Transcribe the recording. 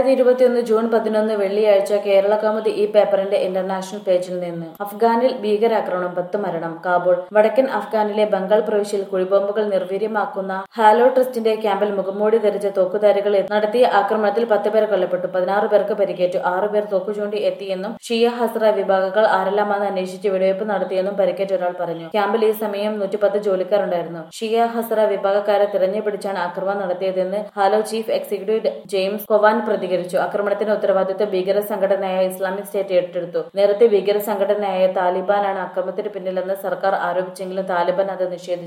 ഇരുപത്തിയൊന്ന് ജൂൺ പതിനൊന്ന് വെള്ളിയാഴ്ച കേരള കൗമുദി ഈ പേപ്പറിന്റെ ഇന്റർനാഷണൽ പേജിൽ നിന്ന് അഫ്ഗാനിൽ ഭീകരാക്രമണം പത്ത് മരണം കാബൂൾ വടക്കൻ അഫ്ഗാനിലെ ബംഗാൾ പ്രവിശ്യയിൽ കുഴിബോംബുകൾ നിർവീര്യമാക്കുന്ന ഹാലോ ട്രസ്റ്റിന്റെ ക്യാമ്പിൽ മുഖംമൂടി ധരിച്ച തോക്കുധാരികൾ നടത്തിയ ആക്രമണത്തിൽ പത്ത് പേർ കൊല്ലപ്പെട്ടു പതിനാറ് പേർക്ക് പരിക്കേറ്റു ആറു പേർ തോക്കു ചൂണ്ടി എത്തിയെന്നും ഷിയ ഹസ്ര വിഭാഗങ്ങൾ ആരെല്ലാമെന്ന് അന്വേഷിച്ച് വെടിവയ്പ് നടത്തിയെന്നും പരിക്കേറ്റ ഒരാൾ പറഞ്ഞു ക്യാമ്പിൽ ഈ സമയം നൂറ്റിപ്പത്ത് ജോലിക്കാരുണ്ടായിരുന്നു ഷിയ ഹസ്ര വിഭാഗക്കാരെ തിരഞ്ഞുപിടിച്ചാണ് ആക്രമണം നടത്തിയതെന്ന് Halo chief executive James Cowan പ്രതികരിച്ചു ആക്രമണത്തിന്റെ ഉത്തരവാദിത്വം ഭീകര സംഘടനയായ ഇസ്ലാമിക് സ്റ്റേറ്റ് ഏറ്റെടുത്തു നേരത്തെ ഭീകര സംഘടനയായ താലിബാനാണ് ആക്രമണത്തിന് പിന്നിലെന്ന് സർക്കാർ ആരോപിച്ചെങ്കിലും താലിബാൻ അത് നിഷേധിച്ചു